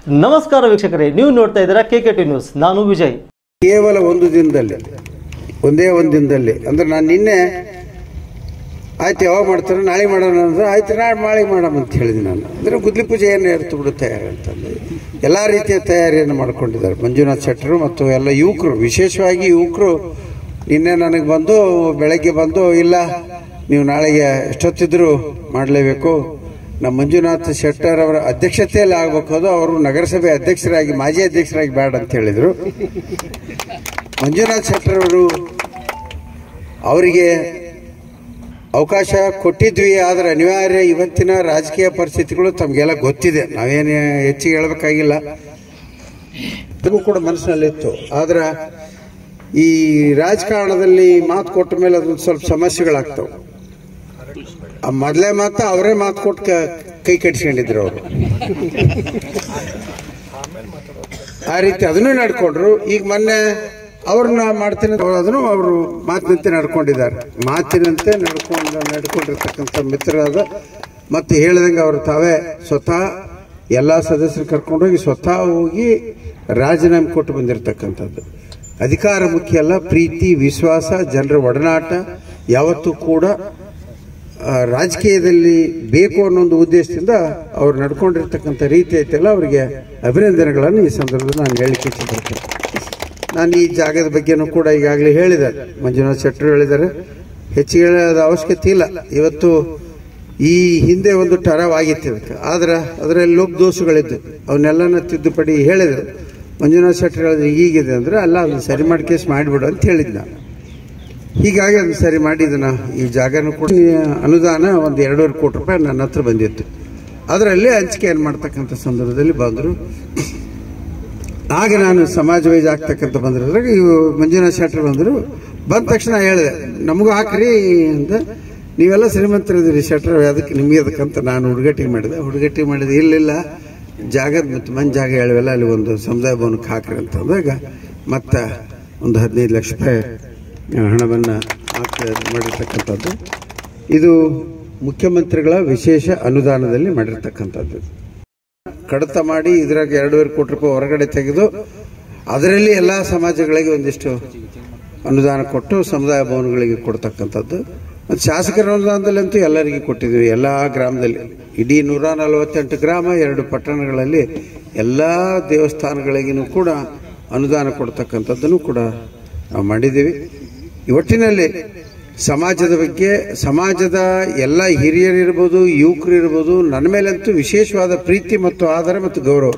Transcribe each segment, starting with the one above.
ನಮಸ್ಕಾರ ವೀಕ್ಷಕರೇ ನೀವು ನೋಡ್ತಾ ಇದ್ದೀರಾ ಕೆ ಕೆ ಟಿ ನ್ಯೂಸ್ ನಾನು ವಿಜಯ್ ಕೇವಲ ಒಂದು ದಿನದಲ್ಲಿ ಒಂದೇ ಒಂದು ದಿನದಲ್ಲಿ ಅಂದ್ರೆ ನಾನು ನಿನ್ನೆ ಆಯ್ತು ಯಾವಾಗ ಮಾಡ್ತಾರೆ ನಾಳೆ ಮಾಡೋಣ ಅಂದ್ರೆ ಆಯ್ತು ನಾಳೆ ನಾಳೆ ಮಾಡೋಣ ಅಂತ ಹೇಳಿದೆ ನಾನು ಅಂದರೆ ಗುದ್ಲಿ ಪೂಜೆ ಏನು ಇರ್ತು ಬಿಡು ತಯಾರಿ ಅಂತಂದು ಎಲ್ಲ ರೀತಿಯ ತಯಾರಿಯನ್ನು ಮಾಡ್ಕೊಂಡಿದ್ದಾರೆ ಮಂಜುನಾಥ್ ಶೆಟ್ಟರು ಮತ್ತು ಎಲ್ಲ ಯುವಕರು ವಿಶೇಷವಾಗಿ ಯುವಕರು ನಿನ್ನೆ ನನಗೆ ಬಂದು ಬೆಳಗ್ಗೆ ಬಂದು ಇಲ್ಲ ನೀವು ನಾಳೆಗೆ ಎಷ್ಟೊತ್ತಿದ್ರು ಮಾಡಲೇಬೇಕು ನಮ್ಮ ಮಂಜುನಾಥ್ ಶೆಟ್ಟರ್ ಅವರ ಅಧ್ಯಕ್ಷತೆಯಲ್ಲಿ ಆಗಬೇಕು ಅದು ಅವರು ನಗರಸಭೆ ಅಧ್ಯಕ್ಷರಾಗಿ ಮಾಜಿ ಅಧ್ಯಕ್ಷರಾಗಿ ಬೇಡ ಅಂತ ಹೇಳಿದರು ಮಂಜುನಾಥ್ ಶೆಟ್ಟರ್ ಅವರು ಅವರಿಗೆ ಅವಕಾಶ ಕೊಟ್ಟಿದ್ವಿ ಆದರೆ ಅನಿವಾರ್ಯ ಇವತ್ತಿನ ರಾಜಕೀಯ ಪರಿಸ್ಥಿತಿಗಳು ತಮಗೆಲ್ಲ ಗೊತ್ತಿದೆ ನಾವೇನು ಹೆಚ್ಚಿಗೆ ಹೇಳಬೇಕಾಗಿಲ್ಲ ಇದೂ ಕೂಡ ಮನಸ್ಸಿನಲ್ಲಿತ್ತು ಆದ್ರೆ ಈ ರಾಜಕಾರಣದಲ್ಲಿ ಮಾತು ಕೊಟ್ಟ ಮೇಲೆ ಅದೊಂದು ಸ್ವಲ್ಪ ಸಮಸ್ಯೆಗಳಾಗ್ತವೆ ಆ ಮೊದಲೇ ಮಾತು ಅವರೇ ಮಾತು ಕೊಟ್ಟು ಕ- ಕೈ ಕಟ್ಸ್ಕೊಂಡಿದ್ರು ಅವರು ಆ ರೀತಿ ಅದನ್ನೂ ನಡ್ಕೊಂಡ್ರು ಈಗ ಮೊನ್ನೆ ಅವ್ರನ್ನ ಮಾಡ್ತೀನಿ ಅಂತ ಅದನ್ನು ಅವರು ಮಾತಿನಂತೆ ನಡ್ಕೊಂಡಿದ್ದಾರೆ ಮಾತಿನಂತೆ ನಡ್ಕೊಂಡು ನಡ್ಕೊಂಡಿರ್ತಕ್ಕಂಥ ಮಿತ್ರರಾದ ಮತ್ತೆ ಹೇಳಿದಂಗೆ ಅವರು ತಾವೇ ಸ್ವತಃ ಎಲ್ಲ ಸದಸ್ಯರು ಕರ್ಕೊಂಡೋಗಿ ಸ್ವತಃ ಹೋಗಿ ರಾಜೀನಾಮೆ ಕೊಟ್ಟು ಬಂದಿರತಕ್ಕಂಥದ್ದು ಅಧಿಕಾರ ಮುಖ್ಯ ಅಲ್ಲ ಪ್ರೀತಿ ವಿಶ್ವಾಸ ಜನರ ಒಡನಾಟ ಯಾವತ್ತೂ ಕೂಡ ಆ, ರಾಜಕೀಯದಲ್ಲಿ ಬೇಕು ಅನ್ನೋ ಒಂದು ಉದ್ದೇಶದಿಂದ ಅವ್ರು ನಡ್ಕೊಂಡಿರ್ತಕ್ಕಂಥ ರೀತಿ ಐತೆಲ್ಲ ಅವರಿಗೆ ಅಭಿನಂದನೆಗಳನ್ನು ಈ ಸಂದರ್ಭದಲ್ಲಿ ನಾನು ಹೇಳಿಕೆ ಇಚ್ಛಿಸುತ್ತೇನೆ ನಾನು ಈ ಜಾಗದ ಬಗ್ಗೆನೂ ಕೂಡ ಈಗಾಗಲೇ ಹೇಳಿದ್ದಾರೆ ಮಂಜುನಾಥ್ ಶೆಟ್ಟರು ಹೇಳಿದ್ದಾರೆ ಹೆಚ್ಚಿಗೆ ಹೇಳೋದ ಅವಶ್ಯಕತೆ ಇಲ್ಲ ಇವತ್ತು ಈ ಹಿಂದೆ ಒಂದು ಟರಾವ್ ಆಗಿತ್ತು ಇದಕ್ಕೆ ಆದ್ರೆ ಅದರಲ್ಲಿ ಲೋಪದೋಷಗಳಿದ್ದು ಅವನ್ನೆಲ್ಲನ ತಿದ್ದುಪಡಿ ಹೇಳಿದರು ಮಂಜುನಾಥ್ ಶೆಟ್ಟರು ಹೇಳಿದ್ರೆ ಹೀಗಿದೆ ಅಂದ್ರೆ ಅಲ್ಲ ಅದನ್ನ ಸರಿ ಮಾಡಿ ಕೇಸ್ ಮಾಡಿಬಿಡು ಅಂತ ಹೇಳಿದ್ದ ನಾನು ಹೀಗಾಗಿ ಅದನ್ನ ಸರಿ ಮಾಡಿ ಇದನ್ನ ಈ ಜಾಗನೂ ಕೂಡ ಈ ಅನುದಾನ ಒಂದು ಎರಡೂವರೆ ಕೋಟಿ ರೂಪಾಯಿ ನನ್ನ ಹತ್ರ ಬಂದಿತ್ತು ಅದರಲ್ಲಿ ಹಂಚಿಕೆಯನ್ನು ಮಾಡ್ತಕ್ಕಂಥ ಸಂದರ್ಭದಲ್ಲಿ ಬಂದರು ಆಗ ನಾನು ಸಮಾಜ ವೈಜ್ ಆಗ್ತಕ್ಕಂಥ ಬಂದಿರೋದ್ರಾಗ ಇವು ಮಂಜುನಾಥ್ ಶೆಟ್ಟರ್ ಬಂದರು ಬಂದ ತಕ್ಷಣ ಹೇಳಿದೆ ನಮಗೂ ಹಾಕ್ರಿ ಅಂತ ನೀವೆಲ್ಲ ಶ್ರೀಮಂತರಿದ್ದೀರಿ ಶೆಟ್ಟರ್ ಅದಕ್ಕೆ ನಿಮಗೆ ಅದಕ್ಕಂತ ನಾನು ಹುಡುಗಟ್ಟಿ ಮಾಡಿದೆ ಹುಡುಗಟ್ಟಿ ಮಾಡಿದೆ ಇಲ್ಲಿಲ್ಲ ಜಾಗದ ಮತ್ತು ಮನೆ ಜಾಗ ಹೇಳಿವೆಲ್ಲ ಅಲ್ಲಿ ಒಂದು ಸಮುದಾಯ ಭವನಕ್ಕೆ ಹಾಕ್ರಿ ಅಂತ ಅಂದಾಗ ಮತ್ತೆ ಒಂದು ಹದಿನೈದು ಲಕ್ಷ ರೂಪಾಯಿ ಹಣವನ್ನು ಹಾಕಿ ಮಾಡಿರ್ತಕ್ಕಂಥದ್ದು ಇದು ಮುಖ್ಯಮಂತ್ರಿಗಳ ವಿಶೇಷ ಅನುದಾನದಲ್ಲಿ ಮಾಡಿರ್ತಕ್ಕಂಥದ್ದು ಕಡತ ಮಾಡಿ ಇದ್ರಾಗ ಎರಡೂವರೆ ಕೋಟಿ ರೂಪಾಯಿ ಹೊರಗಡೆ ತೆಗೆದು ಅದರಲ್ಲಿ ಎಲ್ಲ ಸಮಾಜಗಳಿಗೆ ಒಂದಿಷ್ಟು ಅನುದಾನ ಕೊಟ್ಟು ಸಮುದಾಯ ಭವನಗಳಿಗೆ ಕೊಡ್ತಕ್ಕಂಥದ್ದು ಮತ್ತು ಶಾಸಕರ ಅನುದಾನದಲ್ಲಂತೂ ಎಲ್ಲರಿಗೂ ಕೊಟ್ಟಿದ್ದೀವಿ ಎಲ್ಲ ಗ್ರಾಮದಲ್ಲಿ ಇಡೀ ನೂರ ನಲವತ್ತೆಂಟು ಗ್ರಾಮ ಎರಡು ಪಟ್ಟಣಗಳಲ್ಲಿ ಎಲ್ಲ ದೇವಸ್ಥಾನಗಳಿಗೂ ಕೂಡ ಅನುದಾನ ಕೊಡ್ತಕ್ಕಂಥದ್ದನ್ನು ಕೂಡ ನಾವು ಮಾಡಿದ್ದೀವಿ ಈ ಒಟ್ಟಿನಲ್ಲಿ ಸಮಾಜದ ಬಗ್ಗೆ ಸಮಾಜದ ಎಲ್ಲ ಹಿರಿಯರಿರ್ಬೋದು ಯುವಕರು ಇರ್ಬೋದು ನನ್ನ ಮೇಲಂತೂ ವಿಶೇಷವಾದ ಪ್ರೀತಿ ಮತ್ತು ಆಧಾರ ಮತ್ತು ಗೌರವ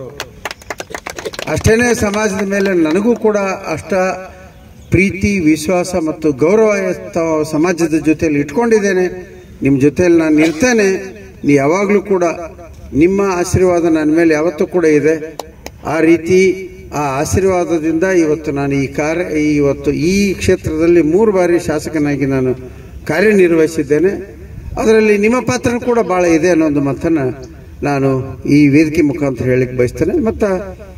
ಅಷ್ಟೇನೆ ಸಮಾಜದ ಮೇಲೆ ನನಗೂ ಕೂಡ ಅಷ್ಟ ಪ್ರೀತಿ ವಿಶ್ವಾಸ ಮತ್ತು ಗೌರವ ತ- ಸಮಾಜದ ಜೊತೆಯಲ್ಲಿ ಇಟ್ಕೊಂಡಿದ್ದೇನೆ ನಿಮ್ಮ ಜೊತೆಯಲ್ಲಿ ನಾನು ಇರ್ತೇನೆ ನೀ ಯಾವಾಗಲೂ ಕೂಡ ನಿಮ್ಮ ಆಶೀರ್ವಾದ ನನ್ನ ಮೇಲೆ ಯಾವತ್ತೂ ಕೂಡ ಇದೆ ಆ ರೀತಿ ಆ ಆಶೀರ್ವಾದದಿಂದ ಇವತ್ತು ನಾನು ಈ ಕಾರ್ಯ ಇವತ್ತು ಈ ಕ್ಷೇತ್ರದಲ್ಲಿ ಮೂರು ಬಾರಿ ಶಾಸಕನಾಗಿ ನಾನು ಕಾರ್ಯನಿರ್ವಹಿಸಿದ್ದೇನೆ ಅದರಲ್ಲಿ ನಿಮ್ಮ ಪಾತ್ರ ಕೂಡ ಬಹಳ ಇದೆ ಅನ್ನೋ ಒಂದು ಮಾತನ್ನು ನಾನು ಈ ವೇದಿಕೆ ಮುಖಾಂತರ ಹೇಳಿಕ್ಕೆ ಬಯಸ್ತೇನೆ ಮತ್ತು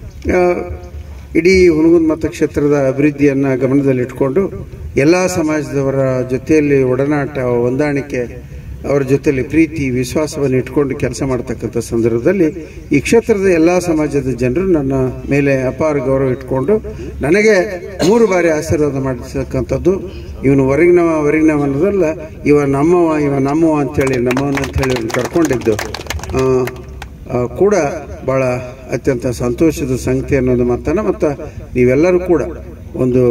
ಇಡೀ ಹುಣಗುಂದ ಮತಕ್ಷೇತ್ರದ ಅಭಿವೃದ್ಧಿಯನ್ನು ಗಮನದಲ್ಲಿಟ್ಕೊಂಡು ಎಲ್ಲ ಸಮಾಜದವರ ಜೊತೆಯಲ್ಲಿ ಒಡನಾಟ ಹೊಂದಾಣಿಕೆ ಅವರ ಜೊತೆಯಲ್ಲಿ ಪ್ರೀತಿ ವಿಶ್ವಾಸವನ್ನು ಇಟ್ಕೊಂಡು ಕೆಲಸ ಮಾಡ್ತಕ್ಕಂಥ ಸಂದರ್ಭದಲ್ಲಿ ಈ ಕ್ಷೇತ್ರದ ಎಲ್ಲ ಸಮಾಜದ ಜನರು ನನ್ನ ಮೇಲೆ ಅಪಾರ ಗೌರವ ಇಟ್ಕೊಂಡು ನನಗೆ ಮೂರು ಬಾರಿ ಆಶೀರ್ವಾದ ಮಾಡಿರ್ತಕ್ಕಂಥದ್ದು ಇವನು ಹೊರಗಿನವ ಹೊರಗಿನವ ಅನ್ನೋದಲ್ಲ ಇವ ನಮ್ಮವ ಇವ ನಮ್ಮವ ಅಂತೇಳಿ ನಮ್ಮವನ ಅಂತೇಳಿ ಇವ್ರನ್ನ ಕರ್ಕೊಂಡಿದ್ದು ಆ, ಆ, ಕೂಡ ಭಾಳ ಅತ್ಯಂತ ಸಂತೋಷದ ಸಂಗತಿ ಅನ್ನೋದು ಮಾತನ್ನು ಮತ್ತು ನೀವೆಲ್ಲರೂ ಕೂಡ ಒಂದು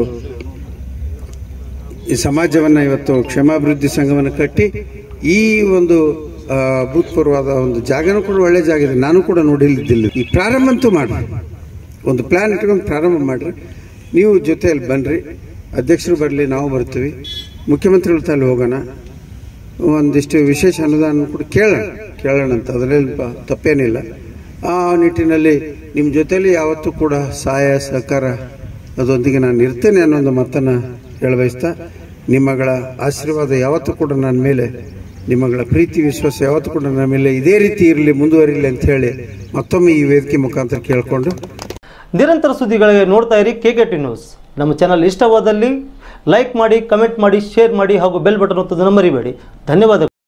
ಈ ಸಮಾಜವನ್ನು ಇವತ್ತು ಕ್ಷಮಾಭಿವೃದ್ಧಿ ಸಂಘವನ್ನು ಕಟ್ಟಿ ಈ ಒಂದು ಆ, ಅಭೂತಪೂರ್ವವಾದ ಒಂದು ಜಾಗನೂ ಕೂಡ ಒಳ್ಳೆ ಜಾಗ ಇದೆ ನಾನು ಕೂಡ ನೋಡಿಲ್ಲಿದ್ದಿಲ್ಲ ಈ ಪ್ರಾರಂಭ ಅಂತೂ ಮಾಡ್ರಿ ಒಂದು ಪ್ಲಾನ್ ಇಟ್ಕೊಂಡು ಪ್ರಾರಂಭ ಮಾಡ್ರಿ ನೀವು ಜೊತೆಯಲ್ಲಿ ಬನ್ನಿರಿ ಅಧ್ಯಕ್ಷರು ಬರಲಿ ನಾವು ಬರ್ತೀವಿ ಮುಖ್ಯಮಂತ್ರಿಗಳ ತಲೆ ಹೋಗೋಣ ಒಂದಿಷ್ಟು ವಿಶೇಷ ಅನುದಾನ ಕೂಡ ಕೇಳೋಣ ಕೇಳೋಣ ಅಂತ ಅದರಲ್ಲಿ ಪ- ತಪ್ಪೇನಿಲ್ಲ ಆ ನಿಟ್ಟಿನಲ್ಲಿ ನಿಮ್ಮ ಜೊತೆಯಲ್ಲಿ ಯಾವತ್ತೂ ಕೂಡ ಸಹಾಯ ಸಹಕಾರ ಅದರೊಂದಿಗೆ ನಾನು ಇರ್ತೇನೆ ಅನ್ನೋ ಒಂದು ಮಾತನ್ನು ಹೇಳಬಯಸ್ತಾ ನಿಮ್ಮಗಳ ಆಶೀರ್ವಾದ ಯಾವತ್ತೂ ಕೂಡ ನನ್ನ ಮೇಲೆ ನಿಮ್ಮಗಳ ಪ್ರೀತಿ ವಿಶ್ವಾಸ ಯಾವತ್ತೂ ಕೂಡ ನನ್ನ ಮೇಲೆ ಇದೇ ರೀತಿ ಇರಲಿ ಮುಂದುವರಿಲಿ ಅಂತ ಹೇಳಿ ಮತ್ತೊಮ್ಮೆ ಈ ವೇದಿಕೆ ಮುಖಾಂತರ ಕೇಳಿಕೊಂಡು ನಿರಂತರ ಸುದ್ದಿಗಳಿಗೆ ನೋಡ್ತಾ ಇರಿ ಕೆ ಕೆ ಟಿ ನ್ಯೂಸ್ ನಮ್ಮ ಚಾನಲ್ ಇಷ್ಟವಾದಲ್ಲಿ ಲೈಕ್ ಮಾಡಿ ಕಮೆಂಟ್ ಮಾಡಿ ಶೇರ್ ಮಾಡಿ ಹಾಗೂ ಬೆಲ್ ಬಟನ್ ಒತ್ತೋದನ್ನು ಮರಿಬೇಡಿ ಧನ್ಯವಾದಗಳು